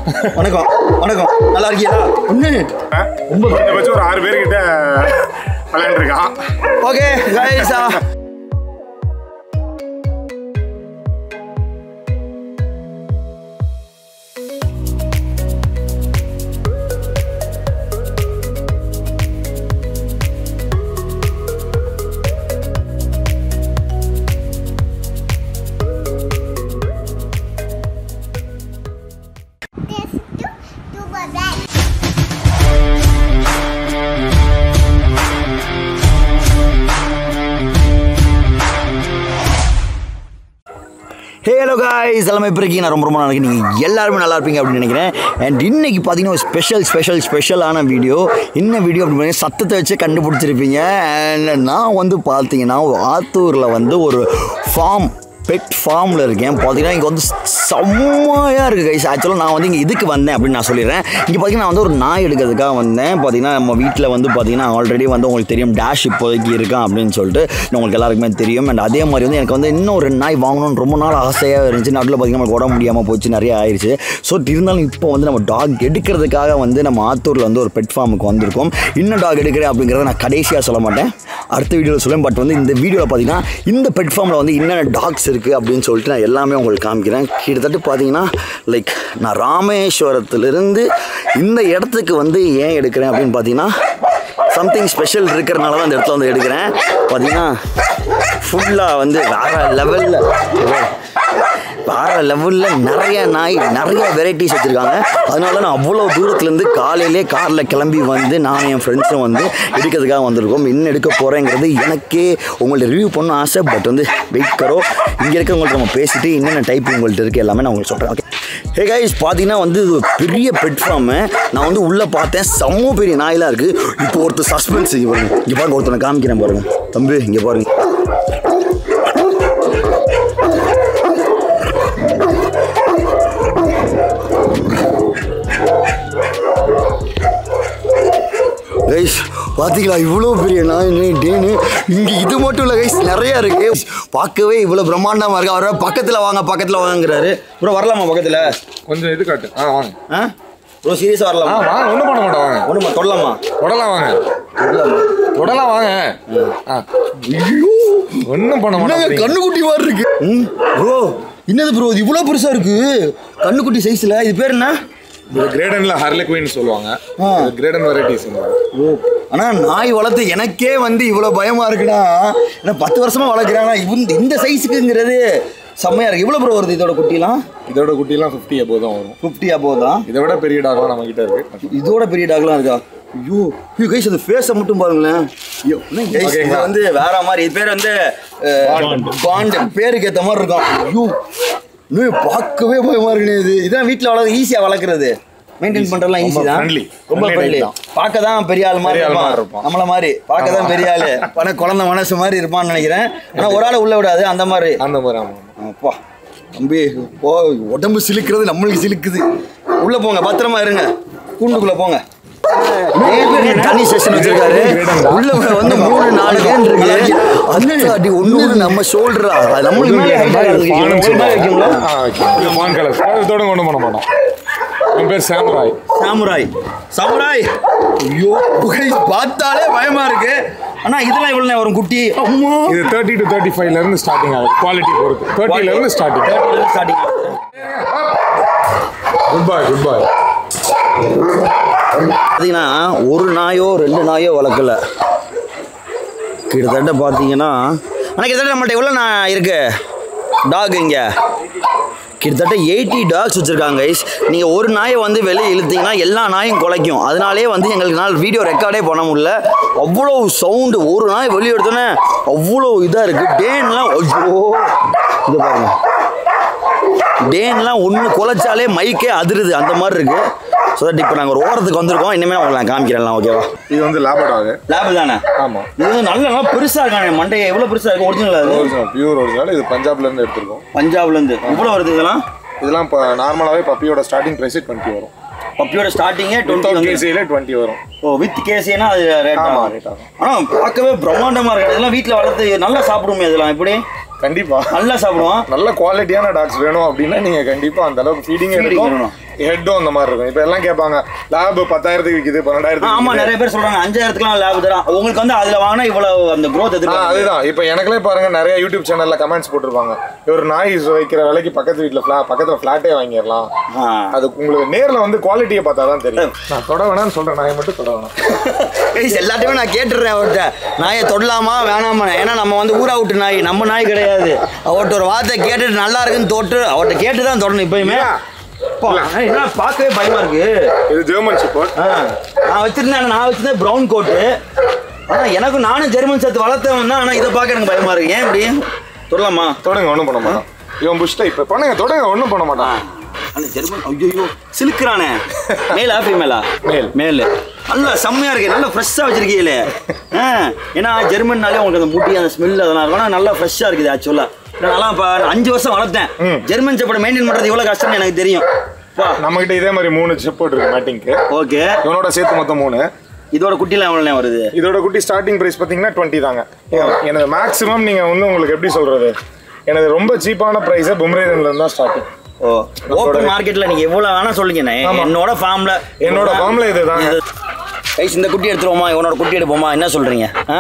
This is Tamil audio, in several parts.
வணக்கம் வணக்கம் நல்லா இருக்கீங்களா ஒன்று ரொம்ப குறைஞ்சபட்சம் ஒரு ஆறு பேர்கிட்ட விளையாண்டுருக்கான் ஓகே கைஸா This to do my best. Hey hello guys எல்லாமே இப்போ இருக்கீங்க நான் ரொம்ப ரொம்ப நல்லா இருக்கேன் நீங்கள் எல்லாருமே நல்லா இருப்பீங்க அப்படின்னு நினைக்கிறேன் அண்ட் இன்னைக்கு பார்த்தீங்கன்னா ஒரு ஸ்பெஷல் ஸ்பெஷல் ஸ்பெஷலான வீடியோ என்ன வீடியோ அப்படின்னு சத்தத்தை வச்சு கண்டுபிடிச்சிருப்பீங்க அண்ட் நான் வந்து பார்த்தீங்கன்னா ஆத்தூரில் வந்து ஒரு ஃபார்ம் பெட் ஃபார்மில் இருக்கேன் பார்த்தீங்கன்னா இங்கே வந்து செம்மையாக இருக்குது கைஸ் ஆக்சுவலாக நான் வந்து இங்கே இதுக்கு வந்தேன் அப்படின்னு நான் சொல்லிடுறேன் இங்கே பார்த்தீங்கன்னா நான் வந்து ஒரு நாய் எடுக்கிறதுக்காக வந்தேன் பார்த்தீங்கன்னா நம்ம வீட்டில் வந்து பார்த்தீங்கன்னா ஆல்ரெடி வந்து உங்களுக்கு தெரியும் டேஷ் இப்போதைக்கு இருக்கான் அப்படின்னு சொல்லிட்டு உங்களுக்கு எல்லாருக்குமே தெரியும் அண்ட் அதே மாதிரி வந்து எனக்கு வந்து இன்னும் ஒரு நாய் வாங்கணும்னு ரொம்ப நாள் ஆசையாக இருந்துச்சு நடுவில் பார்த்தீங்கன்னா நமக்கு உடம்பு முடியாமல் போச்சு நிறைய ஆயிடுச்சு ஸோ இருந்தாலும் இப்போ வந்து நம்ம டாக் எடுக்கிறதுக்காக வந்து நம்ம ஆத்தூரில் வந்து ஒரு பெட் ஃபார்முக்கு வந்திருக்கோம் இன்னும் டாக் எடுக்கிறேன் அப்படிங்கிறத நான் கடைசியாக சொல்ல மாட்டேன் அடுத்த வீடியோவில் சொல்லுவேன் பட் வந்து இந்த வீடியோவில் பார்த்தீங்கன்னா இந்த பெட் ஃபார்மில் வந்து என்னென்ன டாக்ஸ் இருக்குது அப்படின்னு சொல்லிட்டு நான் எல்லாமே உங்களுக்கு காமிக்கிறேன் கிட்டத்தட்ட பார்த்தீங்கன்னா லைக் நான் ராமேஸ்வரத்துலேருந்து இந்த இடத்துக்கு வந்து ஏன் எடுக்கிறேன் அப்படின்னு பார்த்தீங்கன்னா சம்திங் ஸ்பெஷல் இருக்கிறனால தான் இந்த இடத்துல வந்து எடுக்கிறேன் பார்த்தீங்கன்னா ஃபுல்லாக வந்து வேறு லெவலில் வேறு லெவலில் நிறைய நாய் நிறைய வெரைட்டிஸ் வச்சுருக்காங்க அதனால நான் அவ்வளோ தூரத்துலேருந்து காலையிலே காரில் கிளம்பி வந்து நான் என் ஃப்ரெண்ட்ஸும் வந்து எடுக்கிறதுக்காக வந்திருக்கோம் இன்னும் எடுக்க போகிறேங்கிறது எனக்கே உங்கள்ட்ட ரிவ்யூ பண்ண ஆசை பட் வந்து வெயிட் கரோ இங்கே இருக்கவங்கள்ட்ட நம்ம பேசிட்டு என்னென்ன டைப் உங்கள்கிட்ட இருக்குது எல்லாமே நான் உங்களுக்கு சொல்கிறேன் ஓகே ஹே கைஸ் பார்த்தீங்கன்னா வந்து இது ஒரு பெரிய பெட் ஃபார்மு நான் வந்து உள்ளே பார்த்தேன் செம்ம பெரிய நாயெலாம் இருக்குது இப்போ ஒருத்தர் சஸ்பென்ஸ் இங்கே பாருங்க இங்கே பாருங்க ஒருத்தனை காமிக்கிறேன் பாருங்க தம்பி இங்கே பாருங்க கைஸ் பார்த்தீங்களா இவ்வளோ பெரிய நாய் டேனு இங்கே இது மட்டும் இல்லை கைஸ் நிறையா இருக்கு பார்க்கவே இவ்வளோ பிரம்மாண்டமாக இருக்கு அவரை பக்கத்தில் வாங்க பக்கத்தில் வாங்குறாரு ப்ரோ வரலாமா பக்கத்தில் கொஞ்சம் இது காட்டு ஆ வாங்க ஆ ப்ரோ சீரியஸாக ஆ வரலாமா வாங்க ஒன்றும் பண்ண மாட்டோம் வாங்க ஒன்றுமா தொடலாமா உடலாம் வாங்க தொடலாமா உடலாம் வாங்க ஆ ஐயோ ஒன்றும் பண்ண என்னங்க மாட்டோம் கண்ணுக்குட்டி மாதிரி இருக்கு ம் ப்ரோ என்னது ப்ரோ இது இவ்வளோ பெருசாக இருக்கு கண்ணுக்குட்டி சைஸில் இது பேர் என்ன இது கிரேடன்ல ஹார்லக்வின்னு சொல்லுவாங்க ஆ. இது கிரேடன் வெரைட்டிஸ் ஓ ஆனால் நாய் வளர்த்து எனக்கே வந்து இவ்வளோ பயமாக இருக்குன்னா ஏன்னா பத்து வருஷமாக வளர்க்குறாங்க இந்த இந்த சைஸுக்குங்கிறது செம்மையாக இருக்குது இவ்வளோ ப்ரோ வருது இதோட குட்டிலாம் இதோட குட்டிலாம் ஃபிஃப்டி above தான் வரும் ஃபிஃப்டி போதான் இதை விட பெரிய டாக்லாம் நம்ம கிட்ட இருக்கு இதோட பெரிய டாக்லாம் இருக்கா ஐயோ ஐயோ கைஸ் அந்த ஃபேஸை மட்டும் பாருங்களேன் ஐயோ என்ன guys, இது ஓகேங்களா? வந்து வேற மாதிரி இது பேர் வந்து பாண்ட் பேருக்கு ஏற்ற மாதிரி இருக்கும் ஐயோ இன்னும் பார்க்கவே பயமா இருக்குண்ணே இது இதான் வீட்டில் வளர்க்க ஈஸியாக வளர்க்குறது மெயின்டைன் பண்ணுறதுலாம் ஈஸி ரொம்ப தான் friendly. ரொம்ப Friendly ஃப்ரெண்ட்லி type தான். பார்க்க தான் பெரிய ஆள் மாதிரி பெரிய ஆள் மாதிரி இருப்பான் இருப்பான். நம்மள மாதிரி பார்க்க தான் பெரிய ஆள் ஆனால் குழந்தை மனசு மாதிரி இருப்பான்னு நினைக்கிறேன் ஆனால் ஒரு ஆள் உள்ள விடாது அந்த மாதிரி அந்த மாதிரி ஆமாம் அப்பா தம்பி ஓ உடம்பு சிலுக்கிறது நம்மளுக்கு சிலுக்குது உள்ள போங்க பத்திரமா இருங்க கூண்டுக்குள்ள போங்க தனி செஷன் வச்சிருக்காரு உள்ள வந்து மூணு நாலு கேன் இருக்கு அந்த அடி ஒண்ணு நம்ம ஷோல்டரா நம்மளுக்கு மேலே வைக்குங்களா பான் கலர் இதோட ஒன்றும் பண்ண மாட்டோம் என் பேர் சாம்ராய் சாமுராய் சாமுராய் ஐயோ புகை பார்த்தாலே பயமா இருக்கு ஆனா இதெல்லாம் இவ்வளவு வரும் குட்டி அம்மா இது தேர்ட்டி டு தேர்ட்டி ஃபைவ்ல இருந்து ஸ்டார்டிங் ஆகுது குவாலிட்டி பொறுத்து தேர்ட்டில இருந்து starting starting good boy good boy பார்த்தீங்கன்னா ஒரு நாயோ ரெண்டு நாயோ வளர்க்கல கிட்டத்தட்ட பார்த்தீங்கன்னா ஆனால் கிட்டத்தட்ட நம்மள்ட்ட எவ்வளோ நான் இருக்கு டாக் இங்கே கிட்டத்தட்ட எயிட்டி டாக்ஸ் வச்சுருக்காங்க கைஸ் நீங்கள் ஒரு நாயை வந்து வெளியே இழுத்தீங்கன்னா எல்லா நாயும் குலைக்கும் அதனாலே வந்து எங்களுக்கு நாள் வீடியோ ரெக்கார்டே பண்ண முடியல அவ்வளோ சவுண்டு ஒரு நாய் வெளியே எடுத்தோன்னே அவ்வளோ இதாக இருக்குது டேன்லாம் ஐயோ இது பாருங்க டேன்லாம் ஒன்று குலைச்சாலே மைக்கே அதிருது அந்த மாதிரி இருக்குது ஸோ தட் இப்போ நாங்கள் ஒரு ஓரத்துக்கு வந்திருக்கோம் இனிமேல் உங்களுக்கு நான் காமிக்கிறேன் ஓகேவா இது வந்து லேபடாக் லேப் தானே ஆமாம் இது வந்து நல்ல நல்லா பெருசாக இருக்காங்க மண்டையை எவ்வளோ பெருசாக இருக்கும் ஒரிஜினல் அது ஒரிஜினல் பியூர் ஒரிஜினல் இது பஞ்சாப்ல இருந்து எடுத்திருக்கோம் பஞ்சாப்லேருந்து இவ்வளோ வருது இதெல்லாம் இதெல்லாம் இப்போ நார்மலாகவே பப்பியோட ஸ்டார்டிங் ப்ரைஸ் டுவெண்ட்டி வரும் பப்பியோட ஸ்டார்டிங்கே வித்தவுட் டுவெண்ட்டி கேசியில் டுவெண்ட்டி வரும் ஓ வித் கேசினா அது ரேட் ஆமா, ஆகும் rate ஆகும். ஆனால் பார்க்கவே பிரம்மாண்டமாக இருக்கு இதெல்லாம் வீட்டில் வளர்த்து நல்லா சாப்பிடுமே இதெல்லாம் எப்படி கண்டிப்பா நல்லா சாப்பிடுவோம் நல்ல குவாலிட்டியான டாக்ஸ் வேணும் அப்படின்னா நீங்க கண்டிப்பா அந்த அளவுக்கு ஃபீடிங் Feeding எடுக்கும் வேணும். ஹெட்டும் அந்த மாதிரி இருக்கும் இப்போ எல்லாம் கேட்பாங்க லேப் பத்தாயிரத்துக்கு விற்கிது பன்னெண்டாயிரத்துக்கு ஆமா விக்குது. நிறைய பேர் சொல்றாங்க அஞ்சாயிரத்துக்குலாம் லேப் தரான் உங்களுக்கு வந்து அதுல வாங்கினா இவ்வளவு அந்த growth ஆ, எதிர்பார்க்க அதுதான் இப்போ எனக்குலே பாருங்க நிறைய யூடியூப் சேனல்ல கமெண்ட்ஸ் போட்டிருப்பாங்க ஒரு நாய் வைக்கிற விலைக்கு பக்கத்து வீட்டில் ஃபிளா பக்கத்துல ஃபிளாட்டே வாங்கிடலாம் ஆ. அது உங்களுக்கு நேர்ல வந்து குவாலிட்டியை பார்த்தா தான் தெரியும் நான் தொட வேணாம்னு சொல்றேன் நாயை மட்டும் தொட வேணாம் Guys, எல்லாத்தையுமே நான் கேட்டுடுறேன் அவர்கிட்ட நாயை தொடலாமா வேணாமா ஏன்னா நம்ம வந்து ஊரா விட்டு நாய் நம்ம நாய் கிடையாது அவர்கிட்ட ஒரு வார்த்தை கேட்டுட்டு நல்லா இருக்குன்னு தொட்டு அவர்கிட்ட கேட்டு தான் தொடணும் இப்பயுமே அப்பா, ஏய், என்ன பார்க்கவே பயமா இருக்கு இது ஜெர்மன் ஷிப்போர்ட் ஆ, நான் வச்சிருந்தேன் நான் வச்சிருந்தேன் ப்ரௌன் கோட்டு ஆனா எனக்கு நானும் ஜெர்மன் சேர்த்து வளர்த்தவன் தான் ஆனா இதை பார்க்க எனக்கு பயமா இருக்கு ஏன் இப்படி தொடலாமா தொடங்க ஒன்றும் பண்ண மாட்டான் இவன் புஷ்ட இப்போ பண்ணுங்க தொடங்க ஒன்றும் பண்ண மாட்டான் அந்த ஜெர்மன் ஐயோ சிலுக்குறானே மேலா ஃபீமேலா Male. மேல் நல்லா செம்மையா இருக்கு நல்லா ஃப்ரெஷ்ஷாக வச்சிருக்கீங்களே ஆ ஏன்னா ஜெர்மன்னாலே உங்களுக்கு அந்த முட்டி அந்த ஸ்மெல் அதெல்லாம் இருக்கும் ஆனால் நல்லா ஃப்ரெஷ்ஷாக இருக்குது ஆக்சுவலாக நான் இப்போ அஞ்சு வருஷம் வளர்த்தேன் ஜெர்மன் செப்பட மெயின்டைன் பண்ணுறது எவ்வளோ கஷ்டம்னு எனக்கு தெரியும் பா நம்ம கிட்ட இதே மாதிரி மூணு ஷிப்போர்ட் இருக்கு மேட்டிங்க்கு ஓகே இவனோட சேர்த்து மொத்தம் மூணு இதோட குட்டிலாம் எவ்வளோ வருது இதோட குட்டி ஸ்டார்டிங் பிரைஸ் பார்த்தீங்கன்னா டுவெண்ட்டி தாங்க எனது மேக்ஸிமம் நீங்கள் வந்து உங்களுக்கு எப்படி சொல்றது எனது ரொம்ப சீப்பான ப்ரைஸை பும்ரேரன்ல இருந்து தான் ஸ்டார்டிங் ஓ ஓப்பன் மார்க்கெட்டில் நீங்கள் எவ்வளோ வேணால் சொல்லுங்கண்ணே ஆமா. என்னோட ஃபார்மில் என்னோட farmல இதுதாங்க. கைஸ் இந்த குட்டி எடுத்துருவோமா இவனோட குட்டி எடுப்போமா என்ன சொல்கிறீங்க ஆ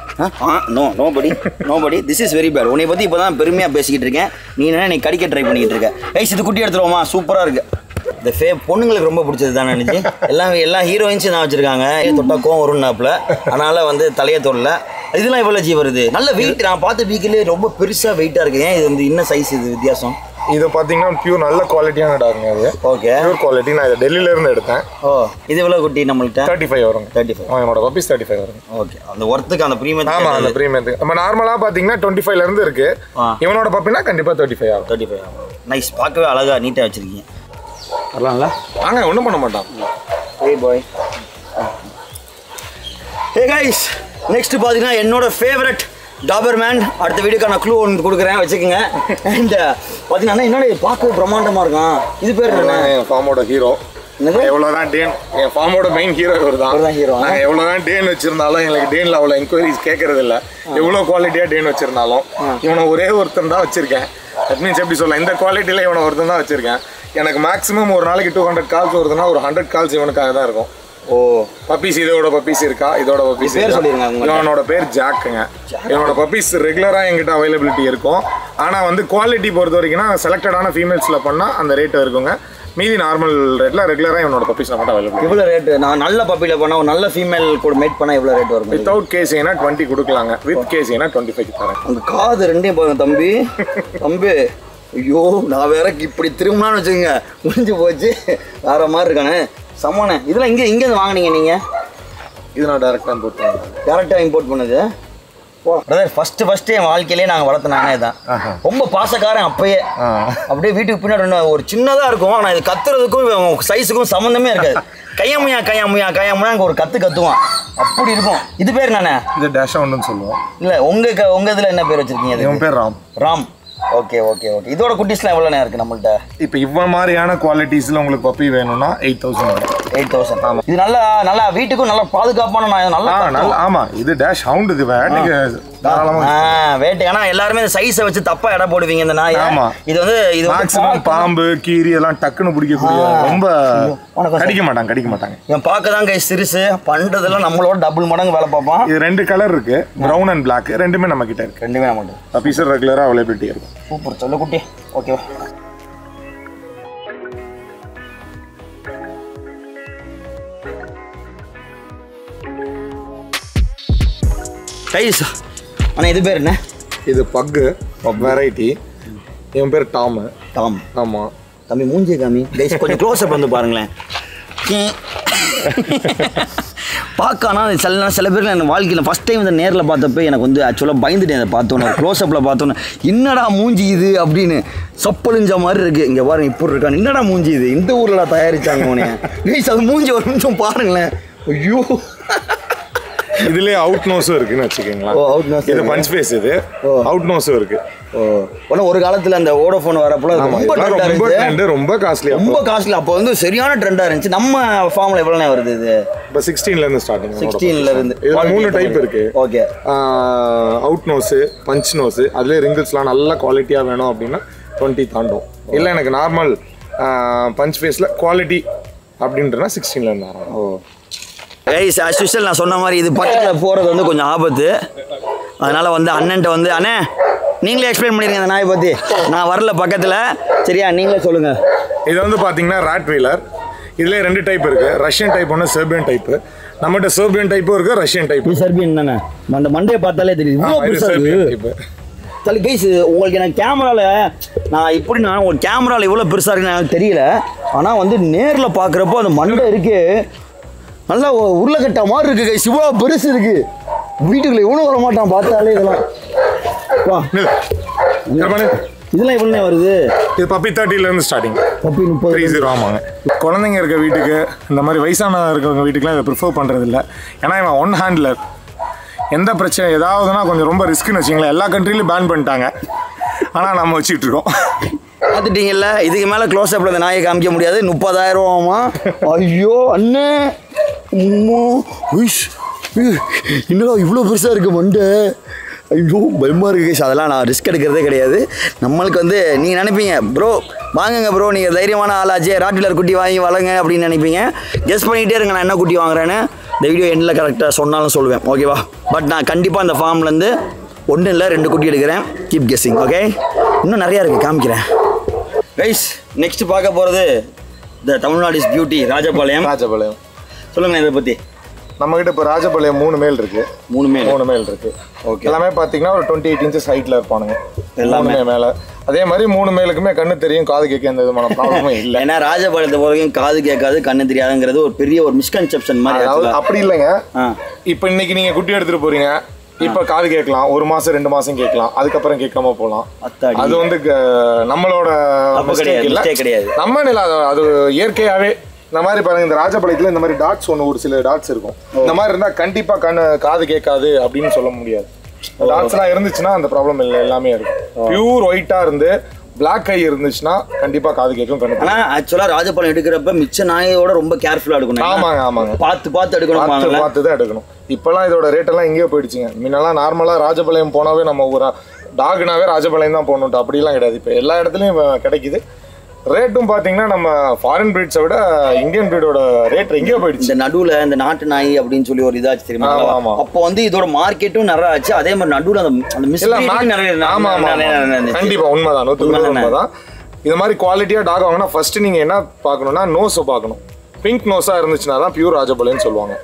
ஆ நோ நோ படி நோ படி திஸ் இஸ் வெரி பேட் உன்னை பற்றி இப்போ தான் பெருமையாக பேசிக்கிட்டு இருக்கேன் நீ என்ன நீ கடிக்க ட்ரை பண்ணிக்கிட்டு இருக்க கைஸ் இது குட்டி எடுத்துருவோமா சூப்பராக இருக்கு இந்த ஃபே பொண்ணுங்களுக்கு ரொம்ப பிடிச்சது தான் நினச்சி எல்லாம் எல்லா ஹீரோயின்ஸும் தான் வச்சுருக்காங்க தொட்டா கோவம் வரும்னாப்புல அதனால் வந்து தலையை தொடல இதெல்லாம் எவ்வளோ ஜி வருது நல்ல வெயிட் நான் பார்த்த வீக்கிலே ரொம்ப பெருசாக வெயிட்டாக இருக்கு ஏன் இது வந்து என்ன சைஸ் இது வித்தியாசம் இது பார்த்தீங்கன்னா பியூர் நல்ல குவாலிட்டியான டாகுங்க அது ஓகே பியூர் குவாலிட்டி நான் இதை டெல்லியில இருந்து எடுத்தேன் ஓ இது எவ்வளோ குட்டி நம்மள்கிட்ட தேர்ட்டி ஃபைவ் வருங்க தேர்ட்டி ஃபைவ் அவன் என்னோட பப்பீஸ் தேர்ட்டி ஃபைவ் வருங்க ஓகே அந்த ஒர்த்துக்கு அந்த ப்ரீமியம் ஆமா அந்த ப்ரீமியத்துக்கு நம்ம நார்மலா பாத்தீங்கன்னா டுவெண்ட்டி ஃபைவ்ல இருந்து இருக்கு ஆ. இவனோட பப்பினா கண்டிப்பா தேர்ட்டி ஃபைவ் ஆகும் தேர்ட்டி ஃபைவ் நைஸ் பார்க்கவே அழகா நீட்டாக வச்சிருக்கீங்க வரலாம்ல வாங்க ஒன்றும் பண்ண மாட்டான் ஏய் பாய் ஹே கைஸ் நெக்ஸ்ட் பார்த்தீங்கன்னா என்னோட ஃபேவரட் டாபர் மேன் அடுத்த வீடியோக்கான க்ளூ ஒன்று கொடுக்குறேன் வச்சுக்கோங்க அண்ட் பார்த்தீங்கன்னா என்னோட பார்க்கவே பிரம்மாண்டமாக இருக்கும் இது பேர் என்ன என் ஃபார்மோட ஹீரோ என்னது எவ்வளவுதான் டேன் என் ஃபார்மோட மெயின் ஹீரோ இவர் தான் இவர்தான் hero, ஆ? நான் எவ்வளவுதான் டேன் வச்சிருந்தாலும் எங்களுக்கு டேன்ல அவ்வளோ என்கொயரிஸ் கேட்கறது இல்ல எவ்வளவு குவாலிட்டியா டேன் வச்சிருந்தாலும் இவனை ஒரே ஒருத்தன் தான் வச்சிருக்கேன் தட் மீன்ஸ் எப்படி சொல்லலாம் இந்த குவாலிட்டியில இவனை ஒருத்தன் தான் வச்சிருக்கேன் எனக்கு மேக்ஸிமம் ஒரு நாளைக்கு டூ ஹண்ட்ரட் கால்ஸ் வருதுன்னா ஒரு ஹண்ட்ரட் கால்ஸ் இவனுக்காக தான் இருக்கும் ஓ பப்பீஸ் இதோட பப்பீஸ் இருக்கா இதோட பப்பீஸ் பேர் சொல்லிருங்க உங்கள்ட்ட. இவனோட பேர் ஜாக்குங்க இவனோட பப்பீஸ் ரெகுலரா எங்கிட்ட அவைலபிலிட்டி இருக்கும் ஆனா வந்து குவாலிட்டி பொறுத்த வரைக்கும்னா செலக்டடான ஃபீமேல்ஸ்ல பண்ணா அந்த ரேட் இருக்குங்க மீதி நார்மல் ரேட்ல ரெகுலரா இவனோட பப்பீஸ் மட்டும் அவைலபிள் இவ்வளோ ரேட்டு நான் நல்ல பப்பியில் பண்ணால் ஒரு நல்ல ஃபீமேல் கூட மேட் பண்ணால் எவ்வளோ ரேட் வரும் வித்தவுட் கேசினா டுவெண்ட்டி கொடுக்கலாங்க வித் கேசினா டுவெண்ட்டி ஃபைவ் தரேன் உங்க காது ரெண்டையும் பாருங்க தம்பி தம்பி ஐயோ நான் வேற இப்படி திரும்பினான்னு வச்சுக்கோங்க முடிஞ்சு போச்சு வேற மாதிரி இருக்கானே சமானே இதெல்லாம் இங்கே இங்கேருந்து வாங்குனீங்க நீங்கள் இது நான் டேரக்டாக போட்டுருவேன் டேரெக்டாக இம்போர்ட் பண்ணது பிரதர் ஃபஸ்ட்டு ஃபஸ்ட்டு என் வாழ்க்கையிலே நாங்கள் வளர்த்த நானே தான் ஆஹா. ரொம்ப பாசக்காரன் அப்பயே ஆ. அப்படியே வீட்டுக்கு பின்னாடி ஒண்ணு ஒரு சின்னதாக இருக்கும் ஆனால் இது கத்துறதுக்கும் சைஸுக்கும் சம்மந்தமே இருக்காது கையம்மையா கையம்மையா கையம்மையா அங்கே ஒரு கத்து கத்துவான் அப்படி இருக்கும் இது பேர் நானே இது டேஷா ஒன்றுன்னு சொல்லுவோம் இல்லை உங்கள் க உங்கள் இதில் என்ன பேர் வச்சுருக்கீங்க அது இவன் பேர் Ram Ram okay okay okay இதோட குட்டிஸ்லாம் எவ்வளோ நேரம் இருக்குது நம்மள்ட்ட இப்போ இவன் மாதிரியான குவாலிட்டிஸில் உங்களுக்கு பப்பி வேணும்னா எயிட் தௌசண்ட் வரும் எயிட் தௌசண்ட் ஆமாம் இது நல்லா நல்லா வீட்டுக்கும் நல்லா பாதுகாப்பான நான் நல்லா ஆ நல்ல ஆமாம் இது டேஷ் ஹவுண்ட் இது வேட்டைக்கு தாராளமாக ஆ வேட்டை ஏன்னா எல்லாருமே இந்த சைஸை வச்சு தப்பா எடை போடுவீங்க இந்த நாய் ஆமா. இது வந்து இது வந்து மேக்ஸிமம் பார்க்க- பாம்பு கீரி எல்லாம் டக்குன்னு பிடிக்கக்கூடிய ஆ. ரொம்ப வணக்கம் சார். கடிக்க மாட்டாங்க கடிக்க மாட்டாங்க இவன் பார்க்க தான் கை சிறுசு பண்றதெல்லாம் நம்மளோட டபுள் மடங்கு வேலை பார்ப்பான் இது ரெண்டு கலர் இருக்கு ப்ரௌன் அண்ட் Black ரெண்டுமே நம்ம கிட்ட இருக்கு ரெண்டுமே நம்மளுக்கு பப்பீஸ் ரெகுலரா அவைலபிலிட்டி இருக்கும் சூப்பர் சொல்ல குட்டி ஓகேவா கைஸ் அண்ணா இது பேர் என்ன இது பக்கு வெரைட்டி இவன் பேர் டாம் டாம் ஆமா தம்பி மூஞ்சி காமி கைஸ் கொஞ்சம் க்ளோஸ் அப் வந்து பாருங்களேன் பார்க்கானா சில நேரம் சில பேர் என் வாழ்க்கையில் ஃபஸ்ட் டைம் இந்த நேரில் பார்த்தப்ப எனக்கு வந்து ஆக்சுவலாக பயந்துட்டேன் அதை பார்த்தோன்னே க்ளோஸ் அப்பில் பார்த்தோன்னே என்னடா மூஞ்சி இது அப்படின்னு சப்பழிஞ்ச மாதிரி இருக்கு இங்கே பாருங்க இப்படி இருக்கான் என்னடா மூஞ்சி இது இந்த ஊரில் தயாரிச்சாங்க உனே கைஸ் அது மூஞ்சி ஒரு நிமிஷம் பாருங்களேன் ஐயோ இதுலயே அவுட் நோஸும் இருக்குன்னு வச்சுக்கோங்களேன் ஓ, out nose இது இருக்கு. பஞ்ச் ஃபேஸ் இது ஓ. அவுட் நோஸும் இருக்கு ஓ உடனே ஒரு காலத்தில் அந்த ஓடோஃபோன் வரப்போ ஆமா ரொம்ப இதெல்லாம் trend ஆ ரொம்ப இருந்துச்சு. ட்ரெண்ட் ரொம்ப காஸ்ட்லி ரொம்ப காஸ்ட்லி அப்போ வந்து சரியான ட்ரெண்டாக இருந்துச்சு நம்ம ஃபார்மில் எவ்வளோண்ணே வருது இது இப்போ சிக்ஸ்டீன்ல இருந்து ஸ்டார்டிங் சிக்ஸ்டீன்ல இருந்து இதுல மூணு டைப் இருக்கு okay out nose punch nose அதுலேயே ரிங்கிள்ஸ்லாம் நல்ல குவாலிட்டியாக வேணும் அப்படின்னா டுவெண்ட்டி தாண்டும் இல்லை எனக்கு நார்மல் பஞ்ச் ஃபேஸில் குவாலிட்டி அப்படின்றனா சிக்ஸ்டீன்லேருந்து ஆரம்பம் ஓ கைஸ் as usual நான் சொன்ன மாதிரி இது பக்கத்தில் போகிறது வந்து கொஞ்சம் ஆபத்து அதனால் வந்து அண்ணன்ட்ட வந்து அண்ணே நீங்களே எக்ஸ்பிளைன் பண்ணிருங்க இந்த நாயை பற்றி நான் வரல பக்கத்தில் சரியா நீங்களே சொல்லுங்கள் இது வந்து பார்த்தீங்கன்னா ராட் வீலர் இதுல ரெண்டு டைப் இருக்கு ரஷ்யன் டைப் ஒன்று செர்பியன் டைப்பு நம்மகிட்ட செர்பியன் டைப்பும் இருக்கு ரஷ்யன் டைப் இது சர்பியன் தானே அந்த மண்டையை பார்த்தாலே தெரியுது இவ்வளோ பெருசாக செர்பியன் இருக்கு டைப்பு தள்ளி கைஸ் உங்களுக்கு எனக்கு கேமராவில் நான் எப்படி நான் ஒரு கேமராவில் இவ்வளோ பெருசாக இருக்குன்னு எனக்கு தெரியல ஆனால் வந்து நேரில் பார்க்குறப்போ அந்த மண்டை இருக்கு நல்லா ஒ- உருளைக்கட்டை மாதிரி இருக்கு கைஸ் இவ்வளோ பெருசு இருக்கு வீட்டுக்குள்ள இவனும் வர மாட்டான் பார்த்தாலே இதெல்லாம் வா இதெல்லாம் இவ்வளோ வருது இது பப்பி தேர்ட்டிலேருந்து ஸ்டார்டிங் பப்பி முப்பது த்ரீ ஜீரோ ஆமாங்க குழந்தைங்க இருக்க வீட்டுக்கு இந்த மாதிரி வயசான இருக்கிறவங்க வீட்டுக்குலாம் இதை ப்ரிஃபர் பண்ணுறது இல்லை ஏன்னா இவன் ஒன் ஹேண்ட்லர் எந்த பிரச்சனை ஏதாவதுனா கொஞ்சம் ரொம்ப ரிஸ்க்குன்னு வச்சிங்களேன் எல்லா கண்ட்ரிலையும் பேன் பண்ணிட்டாங்க ஆனால் நம்ம வச்சுட்டு இருக்கோம் பார்த்துட்டீங்கல்ல இதுக்கு மேலே க்ளோஸ் அப்பில் இந்த நாயை காமிக்க முடியாது முப்பதாயிரம் ரூபாமா ஐயோ அண்ணே அம்மா உய்ஷ். உய். என்னடா இவ்வளோ பெருசாக இருக்கு மண்டை ஐயோ பயமாக இருக்கு guys. அதெல்லாம் நான் ரிஸ்க் எடுக்கிறதே கிடையாது நம்மளுக்கு வந்து நீங்கள் நினைப்பீங்க ப்ரோ வாங்குங்க ப்ரோ நீங்கள் தைரியமான ஆளாச்சே ராட்வீலர் குட்டி வாங்கி வளங்க அப்படின்னு நினைப்பீங்க கெஸ் பண்ணிகிட்டே இருங்க நான் என்ன குட்டி வாங்குறேன்னு இந்த வீடியோ எண்டில் கரெக்டாக சொன்னாலும் சொல்லுவேன் ஓகேவா பட் நான் கண்டிப்பாக அந்த ஃபார்ம்லேருந்து ஒன்றும் இல்லை ரெண்டு குட்டி எடுக்கிறேன் கீப் கெஸ்ஸிங் ஓகே இன்னும் நிறையா இருக்குது காமிக்கிறேன் கைஸ் நெக்ஸ்ட் பார்க்க போகிறது the Tamil Nadu is beauty Rajapalayam Rajapalayam சொல்லுங்க இதை பற்றி நம்மகிட்ட இப்போ ராஜபாளையம் மூணு மேல் இருக்கு மூணு மேல் மூணு மேல் இருக்கு Okay. எல்லாமே பார்த்தீங்கன்னா ஒரு டுவெண்ட்டி எயிட் இன்ச்சஸ் ஹைட்டில் இருப்பானுங்க எல்லாமே. எல்லாமே மேலே அதே மாதிரி மூணு மேலுக்குமே கண்ணு தெரியும் காது கேட்க எந்த விதமான ப்ராப்ளமும் இல்லை ஏன்னா ராஜபாளையத்தை பொறுத்தவரைக்கும் காது கேட்காது கண்ணு தெரியாதுங்கிறது ஒரு பெரிய ஒரு மிஸ்கன்செப்ஷன் மாதிரி அதாவது actually. அப்படி இல்லைங்க ஆ இப்போ இன்னைக்கு நீங்க குட்டி எடுத்துட்டு போறீங்க இப்ப காது கேட்கலாம் ஒரு மாசம் ரெண்டு மாசம் கேட்கலாம் அதுக்கப்புறம் கேட்காம போகலாம் அத்தாடி. அது வந்து க- நம்மளோட தப்பு mistake கிடையாது, இல்ல mistake கிடையாது. நம்ம இல்ல அது- அது இயற்கையாவே இந்த மாதிரி பாருங்க இந்த ராஜபாளையத்துல இந்த மாதிரி டாட்ஸ் ஒன்று ஒரு சில டாட்ஸ் இருக்கும் இந்த மாதிரி இருந்தா கண்டிப்பா கண்ணு காது கேட்காது அப்படின்னு சொல்ல முடியாது டாட்ஸ் எல்லாம் இருந்துச்சுன்னா அந்த ப்ராப்ளம் இல்லை எல்லாமே இருக்கும் பியூர் ஒயிட்டா இருந்து பிளாக் ஐ இருந்துச்சுன்னா கண்டிப்பா காது கேட்கும் கண்ணு தெரியும். ஆனால் ஆக்சுவலாக ராஜபாளையம் எடுக்கிறப்ப மிச்ச நாயோட ரொம்ப கேர்ஃபுல்லாக எடுக்கணும் ஆமாங்க ஆமாங்க பார்த்து பார்த்து எடுக்கணும் பார்த்து பாருங்களேன். பார்த்து தான் எடுக்கணும் இப்போல்லாம் இதோட ரேட் எல்லாம் எங்கேயோ போயிடுச்சுங்க முன்னெல்லாம் நார்மலாக ராஜபாளையம் போனாவே நம்ம ஒரு டாக்னாவே ராஜபாளையம் தான் போகணுன்ட்டு அப்படிலாம் கிடையாது இப்போ எல்லா இடத்துலையும் இப்ப கிடைக்குது ரேட்டும் பார்த்தீங்கன்னா நம்ம ஃபாரின் பிரீட்ஸை விட இந்தியன் பிரீடோட ரேட் எங்கேயோ போயிடுச்சு இந்த நடுவுல இந்த நாட்டு நாய் அப்படின்னு சொல்லி ஒரு இதாச்சு தெரியுமா ஆமா, ஆமா. அப்போ வந்து இதோட மார்க்கெட்டும் நிறைய ஆச்சு அதே மாதிரி நடுவுல அந்த அந்த இல்ல மிஸ்பிரீடிங் max- நிறைய ஆமா ஆமா நிறைய- நிறைய ஆமா. இருந்துச்சு. கண்டிப்பா உண்மைதான் நூற்றுக்கு உண்மைதானே? உண்மைதான் இது மாதிரி குவாலிட்டியாக டாக் வாங்கினா ஃபர்ஸ்ட் நீங்க என்ன பார்க்கணும்னா நோஸை பார்க்கணும் பிங்க் நோஸா இருந்துச்சுன்னா தான் பியூர் ராஜபாளையம்னு சொல்லுவாங்க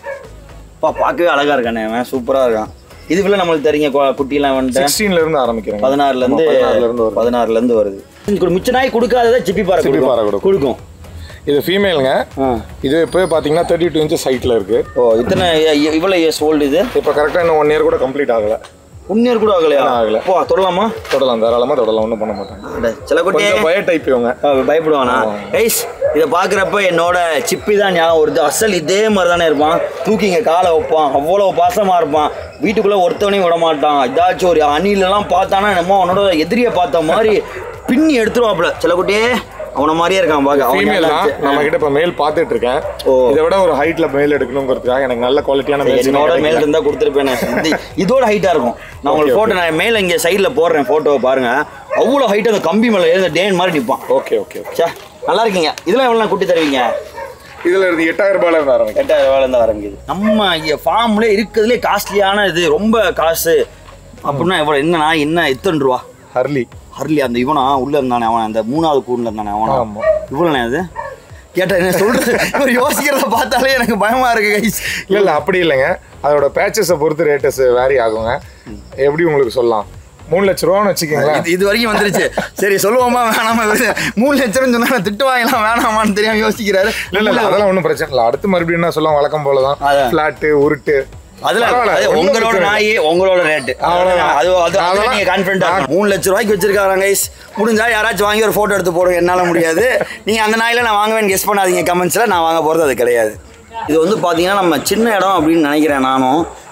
அப்பா பார்க்கவே அழகா இருக்கானே அவன் சூப்பரா இருக்கான் இதுக்குள்ள நம்மளுக்கு தெரியுங்க கு- குட்டிலாம் வந்துட்டு சிக்ஸ்டீன்ல இருந்து ஆரம்பிக்கிறேன் பதினாறுல இருந்து பதினாறுல இருந்து வரும் பதினாறுல இருந்து வருது கொஞ்சம் மிச்ச நாய் கொடுக்காததை சிப்பி பாறை சிப்பி பாறை கொடுக்கும் கொடுக்கும். கொடுக்கும் இது ஃபீமேலுங்க ஆ. இது இப்போ பார்த்தீங்கன்னா தேர்ட்டி டூ இன்ச்சஸ் ஹைட்டில் இருக்கு ஓ இத்தனை இ- இவ்வளவு இயர்ஸ் ஓல்டு இது இப்போ கரெக்டாக இன்னும் ஒன் இயர் கூட கம்ப்ளீட் ஆகல ஒன் இயர் கூட ஆகலையா இன்னும் ஆகல. போ தொடலாமா தொடலாம் தாராளமாக தொடலாம் ஒன்றும் பண்ண மாட்டாங்க அட, சில குட்டி கொஞ்சம் பய டைப் இவங்க பயப்படுவானா கைஸ் இதை பார்க்குறப்ப என்னோட சிப்பி தான் ஞாபகம் வருது அசல் இதே மாதிரி தானே இருப்பான் தூக்கிங்க காலை வைப்பான் அவ்வளோ பாசமாக இருப்பான் வீட்டுக்குள்ளே ஒருத்தவனையும் விட மாட்டான் ஏதாச்சும் ஒரு அணிலெல்லாம் பார்த்தானா நம்ம அவனோட எதிரியை பார்த்த மாதிரி பின்னி எடுத்துருவாப்புல சில குட்டியே அவனை மாதிரியே இருக்கான் பார்க்க அவன் ஃபீமேல் நல்லா தான் இருந்துச்சு. நம்ம கிட்ட இப்போ மேல் பார்த்துட்டு இருக்கேன் ஓ. இதை விட ஒரு ஹைட்ல மேல் எடுக்கணுங்கிறதுக்காக எனக்கு நல்ல குவாலிட்டியான என்னோட மேல் மேல் இருந்தா கொடுத்துருப்பேன் இது இதோட ஹைட்டா இருக்கும் நான் உங்களுக்கு Okay, போட்டோ நான் மேல இங்க சைடுல போடுறேன் போட்டோவை பாருங்க அவ்வளோ ஹைட் அந்த கம்பி மேல எழுந்த டேன் மாதிரி நிற்பான் ஓகே ஓகே சே நல்லா இருக்கீங்க இதெல்லாம் எவ்வளோ குட்டி தருவீங்க இதுல இருந்து எட்டாயிரம் ரூபாயில இருந்து ஆரம்பிக்கும் எட்டாயிரம் ரூபாயில இருந்து ஆரம்பிக்குது நம்ம இங்க ஃபார்ம்ல இருக்கிறதுலே காஸ்ட்லியான இது ரொம்ப காசு அப்படின்னா எவ்வளோ என்னண்ணா என்ன எத்தனை ரூபா ஹர்லி ஹர்லி அந்த இவனா உள்ள இருந்தானே அவன் அந்த மூணாவது கூண்டுல இருந்தானே அவனா ஆமா. இவ்வளோண்ணே அது கேட்டா என்ன சொல்றது இவர் யோசிக்கிறத பார்த்தாலே எனக்கு பயமா இருக்கு கைஸ் இல்ல இல்ல அப்படி இல்லைங்க அதோட பேச்சஸை பொறுத்து ரேட்டஸ் வேரி ஆகுங்க எப்படி உங்களுக்கு சொல்லலாம் மூணு லட்ச ரூபான்னு வச்சுக்கோங்களேன் இது இது வரைக்கும் வந்துருச்சு சரி சொல்லுவோமா வேணாமா இவரு மூணு லட்சம் சொன்னா திட்டு வாங்கலாம் வேணாமான்னு தெரியாம யோசிக்கிறாரு இல்ல இல்ல அதெல்லாம் ஒன்றும் பிரச்சனை இல்லை அடுத்து மறுபடியும் என்ன சொல்லலாம் வழக்கம் போல தான் அதான். ஃப்ளாட்டு உருட்டு அதுல பரவாயில்ல, அது ஒண்ணும் உங்களோட பிரச்சனை நாய் உங்களோட ரேட்டு அவ்வளவுதான். அது அது அதுல அதெல்லாம் நீங்க கான்ஃபிடண்டா மூணு லட்ச ரூபாய்க்கு வச்சிருக்காங்க கைஸ் முடிஞ்சா யாராச்சும் வாங்கி ஒரு போட்டோ எடுத்து போடுங்க என்னால முடியாது நீங்க அந்த நாயில நான் வாங்குவேன் கெஸ் பண்ணாதீங்க கமெண்ட்ஸ்ல நான் வாங்க போறது அது கிடையாது இது வந்து பாத்தீங்கன்னா நம்ம சின்ன இடம் அப்படின்னு நினைக்கிறேன் நானும்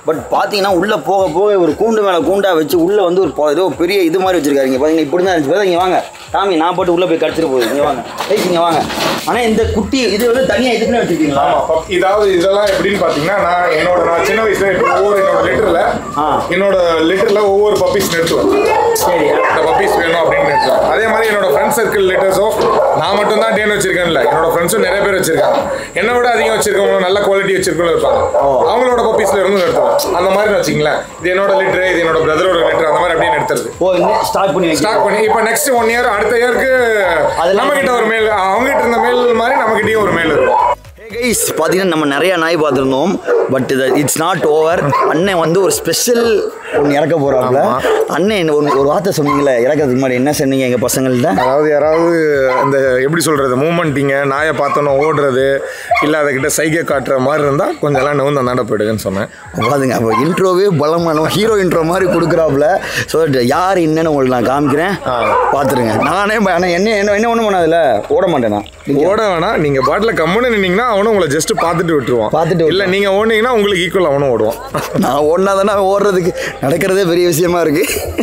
பட் பார்த்தீங்கன்னா உள்ளே போக போக ஒரு கூண்டு மேலே கூண்டா வச்சு உள்ளே வந்து ஒரு ப- ஏதோ பெரிய இது மாதிரி வச்சிருக்காங்க பார்த்தீங்கன்னா இப்படி தான் இருந்துச்சு இங்கே வாங்க டாமி நான் போட்டு உள்ளே போய் கடிச்சிட்டு போகுது இங்கே வாங்க ஏய் இங்கே வாங்க ஆனால் இந்த குட்டி இது வந்து தனியாக இதுக்குன்னு வச்சுருக்கீங்களா ஆமா பப்- இதாவது இதெல்லாம் எப்படின்னு பாத்தீங்கன்னா நான் என்னோட நான் சின்ன வயசுல இப்போ ஒவ்வொரு என்னோட லிட்டர்ல ஆ. என்னோட லிட்டர்ல ஒவ்வொரு பப்பீஸ் நிறுத்துவேன் சரி இந்த பப்பீஸ் வேணும் அப்படின்னு நிறுத்துவேன் அதே மாதிரி என்னோட ஃப்ரெண்ட் சர்க்கிள் லிட்டர்ஸும் நான் மட்டும் தான் டேன் வச்சிருக்கேன்ல என்னோட ஃப்ரெண்ட்ஸும் நிறைய பேர் வச்சிருக்காங்க என்னை விட அதிகம் வச்சிருக்கவங்க நல்ல குவாலிட்டி வச்சிருக்கவங்க இருப்பாங்க அவங்களோட பப்பீஸ்ல இருந்து நிறுத்துவேன் அந்த மாதிரி வச்சுங்களேன் இது என்னோட லிட்டர் இது என்னோட பிரதரோட லிட்டர் அந்த மாதிரி அப்படியே நிறுத்துறது ஓ இன்னும் ஸ்டார்ட் பண்ணி வைக்க ஸ்டார்ட் பண்ணி இப்போ நெக்ஸ்ட் ஒன் இயர் அடுத்த இயருக்கு அதெல்லாம் நம்ம கிட்ட ஒரு மேல் அவங்க கிட்ட இருந்த மேல் மாதிரி நம்ம கிட்டயும் ஒரு மேல் இருக்கும் கைஸ் பார்த்தீங்கன்னா நம்ம நிறைய நாய் பார்த்துருந்தோம் பட் இது இட்ஸ் நாட் ஓவர் அண்ணன் வந்து ஒரு ஸ்பெஷல் ஒன்று இறக்க போகிறாப்புல அண்ணன் என்ன ஒரு ஒரு வார்த்தை சொன்னீங்களே இறக்கிறதுக்கு முன்னாடி என்ன சொன்னீங்க எங்கள் பசங்கள்ட்ட அதாவது யாராவது இந்த எப்படி சொல்றது மூமெண்ட்டிங்க நாயை பார்த்தோன்னே ஓடுறது இல்லை அதுக்கிட்ட சைகை காட்டுற மாதிரி இருந்தால் கொஞ்சம் எல்லாம் நவுந்து அந்தாண்ட போயிடுங்கன்னு சொன்னேன் பாருங்க அப்போ இன்ட்ரோவே பலமான ஹீரோ இன்ட்ரோ மாதிரி கொடுக்குறாப்புல ஸோ யார் என்னன்னு உங்களுக்கு நான் காமிக்கிறேன் பார்த்துருங்க நானே ப- ஆனா என்ன என்ன என்ன ஒன்றும் பண்ணாதுல ஓட மாட்டேன் நான் ஓட வேணாம் நீங்கள் பாட்டில் கம்முன்னு நின்னீங்கன்னா அவனும் உங்களை ஜஸ்ட் பார்த்துட்டு விட்டுருவான் பார்த்துட்டு இல்லை நீங்கள் ஓடுனீங்கன்னா உங்களுக்கு ஈக்குவல் அவனும் ஓடுவான் நான் ஓடினா தானே ஓடுறதுக்கு நடக்கிறதே பெரிய விஷயமா இருக்கு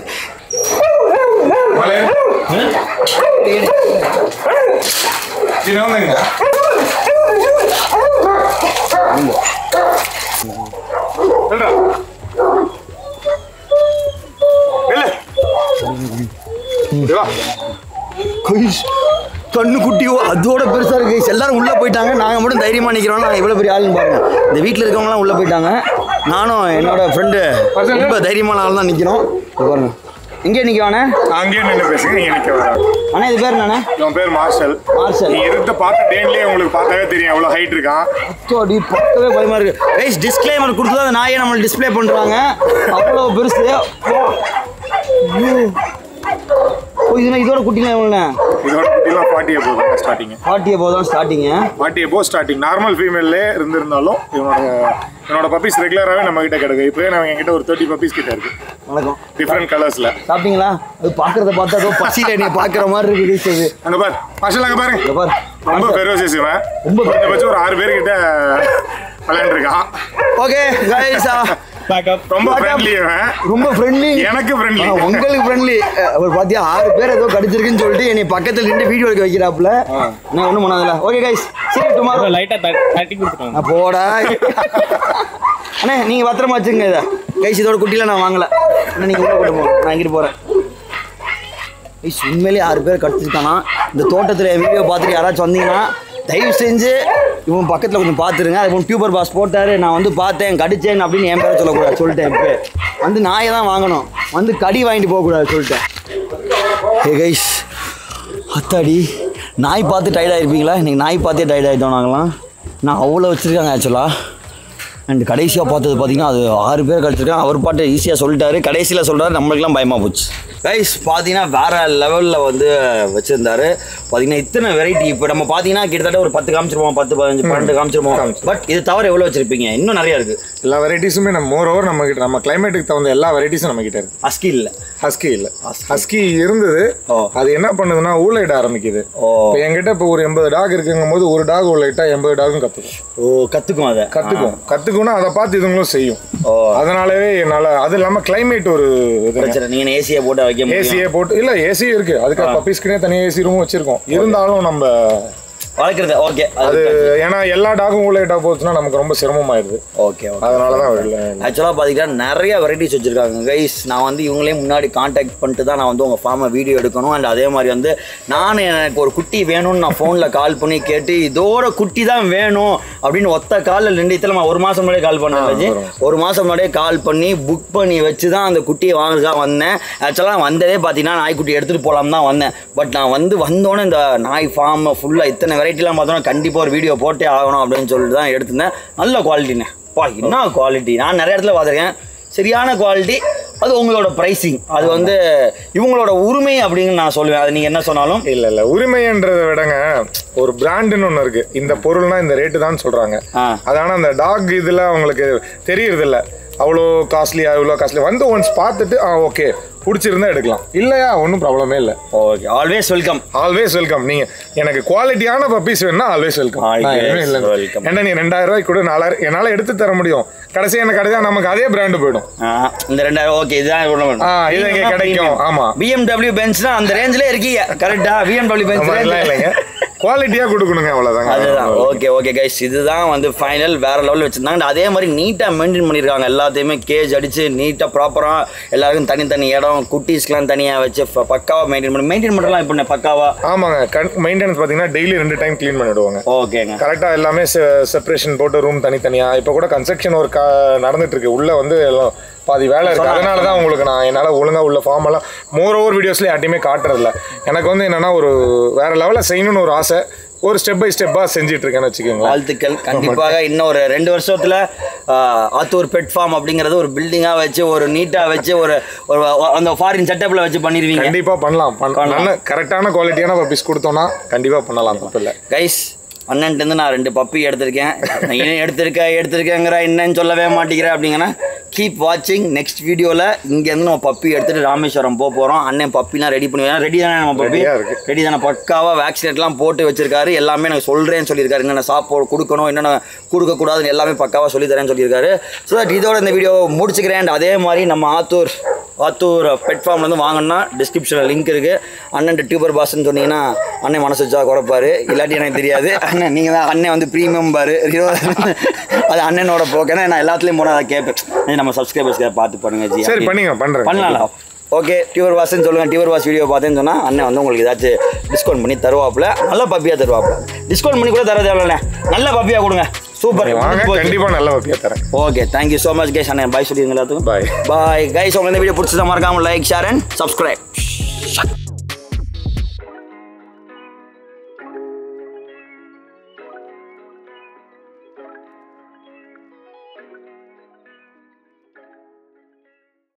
சின்னவனுங்க சொல்றா. வெள்ளு. இங்க வா. கைஸ் கண்ணு குட்டியோ அதோட பெருசா இருக்கு guys. எல்லாரும் உள்ள போயிட்டாங்க நாங்க மட்டும் தைரியமா நிக்கிறோம் நான் இவ்வளவு பெரிய ஆளுன்னு பாருங்க இந்த வீட்ல இருக்கவங்கலாம் உள்ள போயிட்டாங்க நானும் என்னோட ஃப்ரெண்டு ரொம்ப தைரியமான ஆள் தான் நிக்கிறோம் இங்க பாருங்க இங்கே நிக்கவானே அங்கேயே நின்று பேசுங்க நீங்க நிக்க வர அண்ணா இது பேர் நானே இவன் பேர் மார்ஷல் மார்ஷல். நீ இருந்த பார்த்த டேன்லயே உங்களுக்கு பார்த்தாவே தெரியும் எவ்வளவு ஹைட் இருக்கான் அடி பக்கவே பயமா இருக்கு கைஸ் டிஸ்க்ளைமர் கொடுத்து தான் அந்த நாயை நம்ம டிஸ்ப்ளே பண்றாங்க அவ்வளோ பெருசு ஓ. ஐயோ. ஓ இதுனா இதோட குட்டிலாம் எவ்வளோண்ணே இதோட குட்டிலாம் ஃபார்ட்டி எபோ தான் ஸ்டார்டிங் ஃபார்ட்டி போதும் ஸ்டார்டிங்கு ஃபார்ட்டி எபோ ஸ்டார்டிங் நார்மல் ஃபீமேல்லே இருந்திருந்தாலும் இவனோட இவனோட பப்பீஸ் ரெகுலராகவே நம்ம கிட்ட கிடக்கு இப்போயே நம்ம என்கிட்ட ஒரு தேர்ட்டி பப்பீஸ் கிட்ட இருக்கு வணக்கம் டிஃப்ரெண்ட் கலர்ஸ்ல சாப்பிட்டீங்களா அது பார்க்கறத பார்த்தா ஏதோ பசியில் நீ பார்க்குற மாதிரி இருக்கு guys அது அங்க பாரு மார்ஷல் அங்க பாருங்க இங்க பாரு ரொம்ப ஃபெரோசியஸ் இவன் ரொம்ப குறைஞ்சபட்சம் ஒரு ஆறு பேர் கிட்ட விளையாண்டுருக்கான் ஓகே கைஸா ரொம்ப ஃப்ரெண்ட்லி இவன் ரொம்ப ஃப்ரெண்ட்லி எனக்கு ஃப்ரெண்ட்லி உங்களுக்கு ஃப்ரெண்ட்லி அவர் பாத்தியா ஆறு பேர் ஏதோ கடிச்சிருக்குன்னு சொல்லிட்டு என்னை பக்கத்துல நின்று வீடியோ எடுக்க வைக்கிறாப்புல நான் ஒன்றும் பண்ணதில்ல ஓகே கைஸ் சரி டுமாரோ லைட்டா தட்டி கொடுத்துட்டாங்க நான் போடா அண்ணே நீங்க பத்திரமா வச்சுங்க இதை கைஸ் இதோட குட்டியில நான் வாங்கல அண்ணா நீங்க உள்ள கொண்டு போங்க நான் இங்கிட்டு போறேன் கைஸ் உண்மையிலேயே ஆறு பேர் கடிச்சிருக்கானா இந்த தோட்டத்தில் என் வீடியோ பார்த்துட்டு யாராச்சும் வந்தீங்கன்னா தயவு செஞ்சு இவன் பக்கத்தில் கொஞ்சம் பார்த்துருங்க அது ஒன்று டியூபர் பாஸ் போட்டார் நான் வந்து பார்த்தேன் கடிச்சேன் அப்படின்னு என் பேரை சொல்லக்கூடாது சொல்லிட்டேன் இப்போ வந்து நாயை தான் வாங்கணும் வந்து கடி வாங்கிட்டு போகக்கூடாது சொல்லிட்டேன் ஹே கைஸ் அத்தாடி நாய் பார்த்து டயர்ட் ஆயிருப்பீங்களா இன்னைக்கு நாய் பார்த்தே டயர்ட் ஆகிட்டோம் நாங்களாம் நான் அவ்வளோ வச்சுருக்காங்க ஆக்சுவலாக அண்ட் கடைசியாக பார்த்தது பார்த்தீங்கன்னா அது ஆறு பேர் கடிச்சிருக்காங்க அவர் பாட்டு ஈஸியாக சொல்லிட்டாரு கடைசியில் சொல்கிறாரு நம்மளுக்குலாம் பயமாக போச்சு கைஸ் பார்த்தீங்கன்னா வேற லெவலில் வந்து வச்சுருந்தாரு பார்த்தீங்கன்னா இத்தனை வெரைட்டி இப்போ நம்ம பார்த்தீங்கன்னா கிட்டத்தட்ட ஒரு பத்து காமிச்சிருப்போம் பத்து பதினஞ்சு பன்னெண்டு காமிச்சிருப்போம் பட் இது தவிர எவ்வளோ வச்சிருப்பீங்க இன்னும் நிறைய இருக்குது எல்லா வெரைட்டிஸுமே நம்ம மோர் ஓவர் நம்ம கிட்ட நம்ம கிளைமேட்டுக்கு தகுந்த எல்லா வெரைட்டிஸும் நம்ம கிட்ட இருக்கு அஸ்கி இல்லை ஹஸ்கி இல்ல ஹஸ்கி இருந்தது ஓ. அது என்ன பண்ணுதுன்னா ஊழையிட ஆரம்பிக்குது ஓ. இப்போ என்கிட்ட இப்போ ஒரு எண்பது டாக் இருக்குங்கும் போது ஒரு டாக் ஊழையிட்டா எண்பது டாகும் கத்துக்கும் ஓ கற்றுக்கும் அதை கத்துக்கும் கத்துக்கும்னா அதை பார்த்து இதுங்களும் செய்யும் ஓ. அதனாலவே என்னால அது இல்லாம கிளைமேட் ஒரு இது பிரச்சனை நீங்கள் ஏசியை போட்டு வைக்க முடியும் ஏசியே போட்டு இல்ல ஏசி இருக்கு அதுக்கு பப்பீஸ்க்குனே தனியாக ஏசி ரூம் வச்சிருக்கோம் இருந்தாலும் நம்ம வளர்க்குறது ஓகே அது அது ஏன்னா எல்லா டாகும் ஊழையிட்டா போச்சுன்னா நமக்கு ரொம்ப சிரமமாயிருது ஓகே ஓகே அதனால தான் ஆக்சுவலாக பார்த்தீங்கன்னா நிறைய வெரைட்டிஸ் வச்சுருக்காங்க கைஸ் நான் வந்து இவங்களே முன்னாடி காண்டாக்ட் பண்ணிட்டு தான் நான் வந்து உங்கள் ஃபார்மை வீடியோ எடுக்கணும் அண்ட் அதே மாதிரி வந்து நான் எனக்கு ஒரு குட்டி வேணும்னு நான் ஃபோனில் கால் பண்ணி கேட்டு இதோட குட்டி தான் வேணும் அப்படின்னு ஒத்த காலில் ரெண்டு இதில் நான் ஒரு மாதம் முன்னாடியே கால் பண்ணேன் ஒரு மாதம் முன்னாடியே கால் பண்ணி புக் பண்ணி வச்சு தான் அந்த குட்டியை வாங்குறதுக்காக வந்தேன் ஆக்சுவலாக வந்ததே பார்த்தீங்கன்னா நாய்க்குட்டி எடுத்துகிட்டு போகலாம் தான் வந்தேன் பட் நான் வந்து வந்தோடனே இந்த நாய் ஃபார்ம் ஃபுல்லாக இத்தனை வெரைட்டிலாம் பார்த்தோன்னா கண்டிப்பாக ஒரு வீடியோ போட்டே ஆகணும் அப்படின்னு சொல்லிட்டு தான் எடுத்திருந்தேன் நல்ல குவாலிட்டிண்ணே பா என்ன குவாலிட்டி நான் நிறைய இடத்துல பார்த்துருக்கேன் சரியான குவாலிட்டி அது உங்களோட ப்ரைஸிங் அது வந்து இவங்களோட உரிமை அப்படின்னு நான் சொல்லுவேன் அது நீங்கள் என்ன சொன்னாலும் இல்ல இல்ல உரிமைன்றதை விடங்க ஒரு பிராண்டுன்னு ஒன்று இருக்கு இந்த பொருள்னா இந்த ரேட்டு தான் சொல்றாங்க ஆ. அது ஆனா அந்த டாக் இதுல அவங்களுக்கு தெரியறது இல்ல அவ்வளோ காஸ்ட்லியா இவ்வளோ காஸ்ட்லி வந்து ஒன்ஸ் பார்த்துட்டு ஆ ஓகே பிடிச்சிருந்தா எடுக்கலாம் இல்லையா ஒன்றும் ப்ராப்ளமே இல்லை okay always welcome always welcome நீங்க எனக்கு குவாலிட்டியான பப்பீஸ் வேணும்னா ஆல்வேஸ் வெல்கம் Always welcome. ஏன்னா நீ ரெண்டாயிரம் ரூபாய்க்கு கூட நாலாயிரம் என்னால எடுத்து தர முடியும் கடைசி எனக்கு கிடைச்சா நமக்கு அதே பிராண்டு போயிடும் இந்த ரெண்டாயிரம் ஓகே இதுதான் இவ்வளவு வேணும். ஆ, இது இங்க கிடைக்கும். ஆமா. BMW பென்ஸ்னா அந்த ரேஞ்சிலே இருக்கீங்க கரெக்டா BMW பென்ஸ் மாதிரிலாம் இல்லைங்க குவாலிட்டியா கொடுக்கணுங்க அவ்வளவுதாங்க அதுதான் ஓகே ஓகே கைஸ் இதுதான் வந்து ஃபைனல் வேற லெவலில் வச்சிருந்தாங்க அதே மாதிரி நீட்டாக மெயின்டைன் பண்ணியிருக்காங்க எல்லாத்தையுமே கேஜ் அடிச்சு நீட்டாக ப்ராப்பராக எல்லாருக்கும் தனித்தனி இடம் குட்டீஸ்க்குலாம் தனியாக வச்சு ப- பக்காவா மெயின்டைன் பண்ணி மெயின்டைன் பண்ணுறலாம் இப்போ பக்காவா ஆமாங்க மெயின்டெனன்ஸ் பாத்தீங்கன்னா டெய்லி ரெண்டு டைம் க்ளீன் பண்ணிடுவாங்க ஓகேங்க கரெக்டா எல்லாமே செப்பரேஷன் போட்டு ரூம் தனித்தனியா இப்போ கூட கன்ஸ்ட்ரக்ஷன் ஒர்க் நடந்துட்டு இருக்கு உள்ள வந்து எல்லாம் பாதி வேலை இருக்கு அதனால தான் உங்களுக்கு நான் என்னால ஒழுங்கா உள்ள ஃபார்ம் எல்லாம் மோர் ஓவர் வீடியோஸ்ல யார்ட்டையுமே காட்டுறதில்ல எனக்கு வந்து என்னன்னா ஒரு வேற லெவல்ல செய்யணும்னு ஒரு ஆசை ஒரு ஸ்டெப் பை ஸ்டெப்பா செஞ்சுட்டு இருக்கேன்னு வச்சுக்கோங்களேன் வாழ்த்துக்கள் கண்டிப்பாக இன்னும் ஒரு ரெண்டு வருஷத்துல ஆஹ், ஆத்தூர் பெட் ஃபார்ம் அப்படிங்கிறது ஒரு பில்டிங்காக வச்சு ஒரு நீட்டாக வச்சு ஒரு ஒரு அந்த ஃபாரின் செட்டப்பில் வச்சு பண்ணிடுவீங்க கண்டிப்பா பண்ணலாம் பண்ண- நல்ல கரெக்டான குவாலிட்டியான பப்பீஸ் கொடுத்தோம்னா கண்டிப்பா பண்ணலாம் தப்பு இல்லை கைஸ் அண்ணன்ட்டு நான் ரெண்டு பப்பி எடுத்திருக்கேன் நான் இன்னும் எடுத்திருக்கேன் எடுத்திருக்கேங்கிற என்னன்னு சொல்லவே மாட்டேங்கிறேன் அப்படிங்கன்னா கீப் வாட்சிங் நெக்ஸ்ட் வீடியோவில் இங்கேருந்து நம்ம பப்பி எடுத்துகிட்டு ராமேஸ்வரம் போக போகிறோம் அண்ணன் பப்பிலாம் ரெடி பண்ணுவேன் ரெடி தானே நம்ம பப்பி Ready-ஆ இருக்கு. ரெடி தானே பக்காவாக வேக்சினேட்லாம் போட்டு வச்சிருக்காரு எல்லாமே எனக்கு சொல்கிறேன்னு சொல்லியிருக்காரு என்னென்ன சாப்பாடு கொடுக்கணும் என்னென்ன கொடுக்கக்கூடாதுன்னு எல்லாமே பக்காவாக சொல்லி தரேன்னு சொல்லியிருக்காரு ஸோ தட் இதோட இந்த வீடியோ முடிச்சுக்கிறேன் And அதே மாதிரி நம்ம ஆத்தூர் ஆத்தூர் பெட் ஃபார்ம்லேருந்து வாங்கினா டிஸ்கிரிப்ஷனில் லிங்க் இருக்குது அண்ணன் டியூபர் பாஸ்ன்னு சொன்னீங்கன்னா அண்ணன் மனசு வச்சா குறைப்பாரு இல்லாட்டி எனக்கு தெரியாது அண்ணன் நீங்கள் தான் அண்ணன் வந்து ப்ரீமியம் பாரு அது அண்ணனோட போக்கேன்னா நான் எல்லாத்துலேயும் போனால் அதை கேட்பேன் இது நம்ம சப்ஸ்கிரைபர்ஸ்க்கு பார்த்து பண்ணுங்க ஜி சரி பண்ணிங்க பண்றேன் பண்ணலாம் ஓகே டியூவர் வாஸ்ன்னு சொல்லுங்கள் டியூவர் வாஸ் வீடியோ பார்த்தேன்னு சொன்னால் அண்ணன் வந்து உங்களுக்கு ஏதாச்சும் டிஸ்கவுண்ட் பண்ணி தருவாப்புல நல்ல பப்பியாக தருவாப்புல டிஸ்கவுண்ட் பண்ணி கூட தர தேவையில்ல நல்ல பப்பியாக கொடுங்க சூப்பர் வாங்க கண்டிப்பா நல்ல பப்பியா தரேன் okay thank you so much guys அண்ணன் பாய் சொல்லிடுங்க எல்லாத்துக்கும் Bye. பாய் கைஸ் உங்களுக்கு இந்த வீடியோ பிடிச்சதா மறக்காம லைக் ஷேர் அண்ட் சப்ஸ்கிரைப்